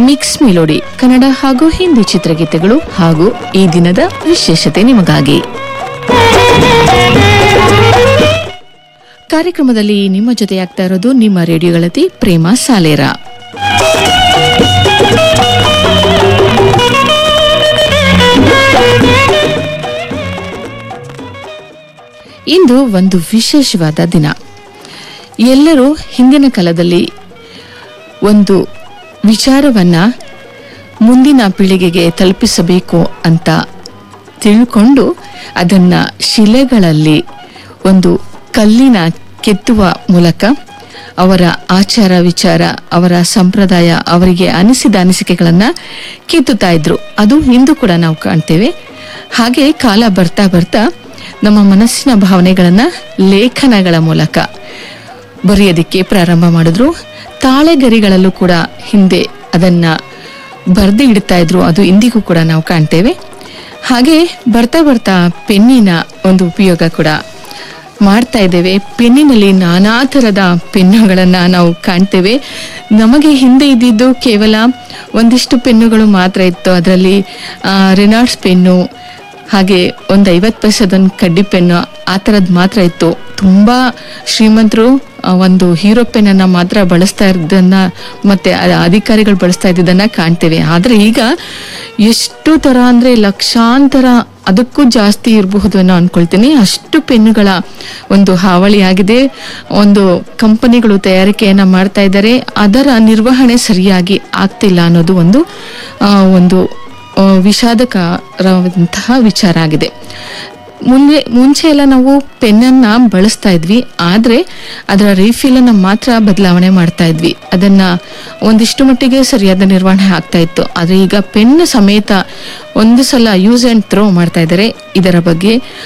mix melody Kannada ಹಾಗೂ ಹಿಂದಿ ಚಿತ್ರಗೀತೆಗಳು ಹಾಗೂ ಈ ದಿನದ ವಿಶೇಷತೆ ನಿಮಗಾಗಿ ಕಾರ್ಯಕ್ರಮದಲ್ಲಿ ನಿಮ್ಮ ಜೊತೆಯಾಗ್ತಾ ಇರೋದು ನಿಮ್ಮ ರೇಡಿಯೋಗಳತಿ ಪ್ರೇಮ ಸಾಲೇರ ಇಂದು ಒಂದು ವಿಶೇಷವಾದ ದಿನ ಎಲ್ಲರೂ ಹಿಂದಿನ ಕಾಲದಲ್ಲಿ ಒಂದು ವಿಚಾರವನ್ನ ಮುಂದಿನ ಪೀಳಿಗೆಗೆ ತಲುಪಿಸಬೇಕು ಅಂತ ತಿಳ್ಕೊಂಡು ಅದನ್ನ ಶಿಲೆಗಳಲ್ಲಿ ಒಂದು ಕಲ್ಲಿನ ಕೆತ್ತುವ ಮೂಲಕ ಅವರ ಆಚಾರ ವಿಚಾರ ಅವರ ಸಂಪ್ರದಾಯ ಅವರಿಗೆ ಅನಿಸಿದ ಅನಿಸಿಕೆಗಳನ್ನ ಕೆತ್ತುತ್ತಾ ಇದ್ರು ಅದು ಇಂದು ಕೂಡ ನಾವು ಕಾಣ್ತೇವೆ ಹಾಗೆ ಕಾಲ ಬರ್ತಾ ಬರ್ತಾ ನಮ್ಮ ಮನಸ್ಸಿನ ಭಾವನೆಗಳನ್ನ ಲೇಖನಗಳ ಮೂಲಕ ಬರೆಯೋದಕ್ಕೆ ಪ್ರಾರಂಭ ಮಾಡಿದ್ರು ತಾಳೆಗರಿಗಳಲ್ಲೂ ಕೂಡ ಹಿಂದೆ ಅದನ್ನ ಬರೆದು ಇಡ್ತಾ ಇದ್ರು ಅದು ಇಂದಿಗೂ ಕೂಡ ನಾವು ಕಾಣ್ತೇವೆ ಹಾಗೆ ಬರ್ತಾ ಬರ್ತಾ ಪೆನ್ನಿನ ಒಂದು ಉಪಯೋಗ ಕೂಡ ಮಾಡ್ತಾ ಇದ್ದೇವೆ ಪೆನ್ನಿನಲ್ಲಿ ನಾನಾ ಥರದ ಪೆನ್ನುಗಳನ್ನು ನಾವು ಕಾಣ್ತೇವೆ ನಮಗೆ ಹಿಂದೆ ಇದ್ದಿದ್ದು ಕೇವಲ ಒಂದಿಷ್ಟು ಪೆನ್ನುಗಳು ಮಾತ್ರ ಇತ್ತು ಅದರಲ್ಲಿ ರೆನಾಲ್ಡ್ಸ್ ಪೆನ್ನು ಹಾಗೆ ಒಂದು ಐವತ್ತು ಪೈಸದೊಂದು ಕಡ್ಡಿ ಪೆನ್ನು ಆ ಥರದ್ದು ಮಾತ್ರ ಇತ್ತು ತುಂಬ ಶ್ರೀಮಂತರು ಆ, ಒಂದು ಹೀರೋ ಪೆನ್ನನ್ನು ಮಾತ್ರ ಬಳಸ್ತಾ ಇದ್ದನ್ನ ಮತ್ತೆ ಅ- ಅಧಿಕಾರಿಗಳು ಬಳಸ್ತಾ ಇದ್ದಿದ್ದನ್ನ ಕಾಣ್ತೇವೆ ಆದರೆ ಈಗ ಎಷ್ಟು ಥರ ಅಂದರೆ ಲಕ್ಷಾಂತರ ಅದಕ್ಕೂ ಜಾಸ್ತಿ ಇರಬಹುದು ಅನ್ನೋ ಅನ್ಕೊಳ್ತೀನಿ ಅಷ್ಟು ಪೆನ್ನುಗಳ ಒಂದು ಹಾವಳಿ ಆಗಿದೆ ಒಂದು ಕಂಪನಿಗಳು ತಯಾರಿಕೆಯನ್ನ ಮಾಡ್ತಾ ಇದ್ದಾರೆ ಅದರ ನಿರ್ವಹಣೆ ಸರಿಯಾಗಿ ಆಗ್ತಿಲ್ಲ ಅನ್ನೋದು ಒಂದು ಆ, ಒಂದು ಆ, ವಿಷಾದಕರವಂತಹ ವಿಚಾರ ಆಗಿದೆ ಮುಂದೆ ಮುಂಚೆ ಎಲ್ಲ ನಾವು ಪೆನ್ನನ್ನ ಬಳಸ್ತಾ ಇದ್ವಿ ಆದ್ರೆ ಅದರ ರೀಫಿಲ್ ಅನ್ನ ಮಾತ್ರ ಬದಲಾವಣೆ ಮಾಡ್ತಾ ಇದ್ವಿ ಅದನ್ನ ಒಂದಿಷ್ಟು ಮಟ್ಟಿಗೆ ಸರಿಯಾದ ನಿರ್ವಹಣೆ ಆಗ್ತಾ ಇತ್ತು ಆದ್ರೆ ಈಗ ಪೆನ್ ಸಮೇತ ಒಂದು ಸಲ ಯೂಸ್ ಅಂಡ್ ಥ್ರೋ ಮಾಡ್ತಾ ಇದ್ದಾರೆ ಇದರ ಬಗ್ಗೆ